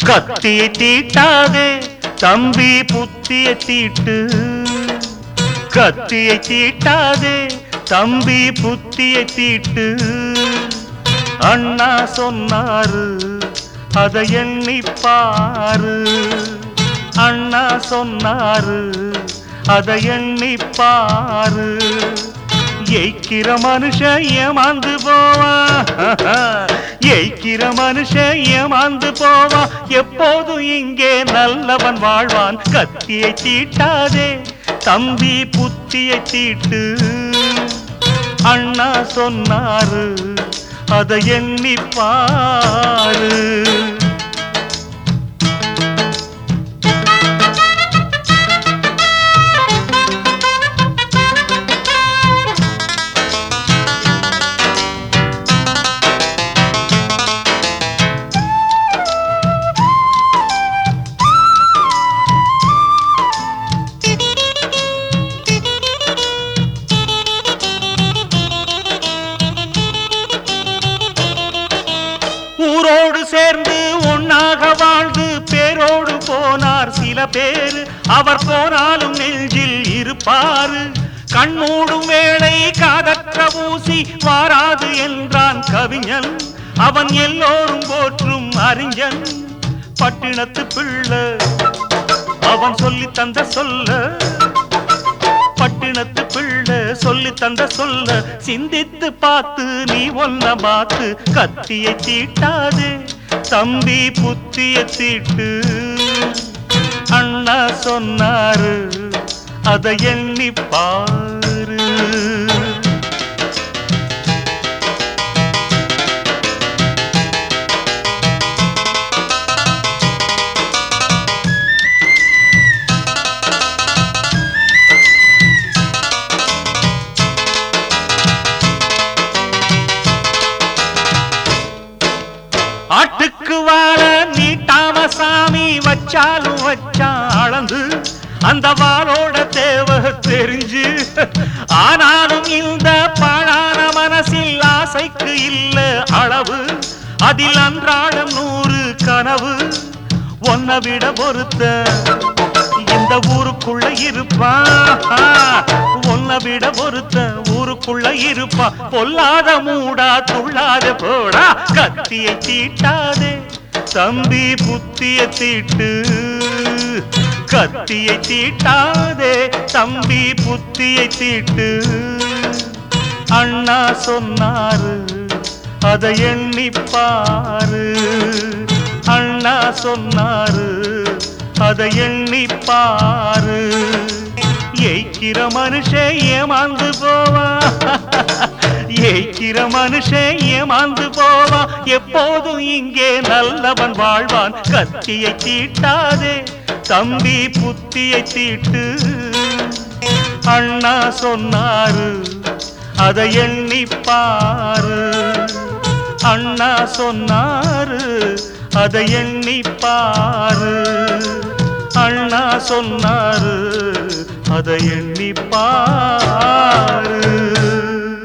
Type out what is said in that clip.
கத்தியை தீட்டாதே தம்பி புத்திய தீட்டு கத்தியை தீட்டாதே தம்பி புத்திய தீட்டு அண்ணா சொன்னாரு அதை எண்ணி பாரு அண்ணா சொன்னாரு அதை எண்ணி பாரு எய்க்கிற மனுஷன் ஏமாந்து போவான் எய்க்கிற மனுஷன் ஏமாந்து போவான் எப்போதும் இங்கே நல்லவன் வாழ்வான் கத்தியை தீட்டாதே தம்பி புத்தியை தீட்டு அண்ணா சொன்னாரு அதை எண்ணி பாரு ஊரோடு சேர்ந்து ஒன்னாக வாழ்ந்து பேரோடு போனார் சில பேரு அவர் போனாலும் நெஞ்சில் இருப்பாரு கண்மூடும் வேளை காதற்ற ஊசி வாராது என்றான் கவிஞன் அவன் எல்லோரும் போற்றும் அறிஞன் பட்டினத்து பிள்ளை அவன் சொல்லி தந்த சொல்ல பட்டினத்து பிள்ளை சொல்லி தந்த சொல்ல சிந்தித்து பார்த்து நீ ஒன்ன மாத்து கத்தியை தீட்டாதே தம்பி புத்திய தீட்டு அண்ணா சொன்னாரு அதை எண்ணி பாரு ஆட்டுக்கு வாழ நீட்டாம சாமி வச்சாலும் வச்சான் அளந்து அந்த வாளோட தேவை தெரிஞ்சு ஆனாலும் இந்த பாழான மனசில் ஆசைக்கு இல்ல அளவு அதில் அன்றாடம் நூறு கனவு ஒன்ன விட பொறுத்த இந்த ஊருக்குள்ள இருப்பான் ஒன்ன விட பொறுத்த ஊருக்குள்ள இருப்பா பொல்லாத மூடா துள்ளாத போடா கத்தியை தீட்டாதே தம்பி புத்திய தீட்டு கத்தியை தீட்டாதே தம்பி புத்தியை தீட்டு அண்ணா சொன்னாரு அதை எண்ணி பாரு அண்ணா சொன்னாரு அதை எண்ணி பாரு எய்க்கிற மனுஷன் ஏமாந்து போவா எய்க்கிற மனுஷன் ஏமாந்து போவா எப்போதும் இங்கே நல்லவன் வாழ்வான் கத்தியை தீட்டாதே தம்பி புத்தியை தீட்டு அண்ணா சொன்னாரு அதை எண்ணி பாரு அண்ணா சொன்னாரு அதை எண்ணி பாரு அண்ணா சொன்னாரு அதை எண்ணி பாரு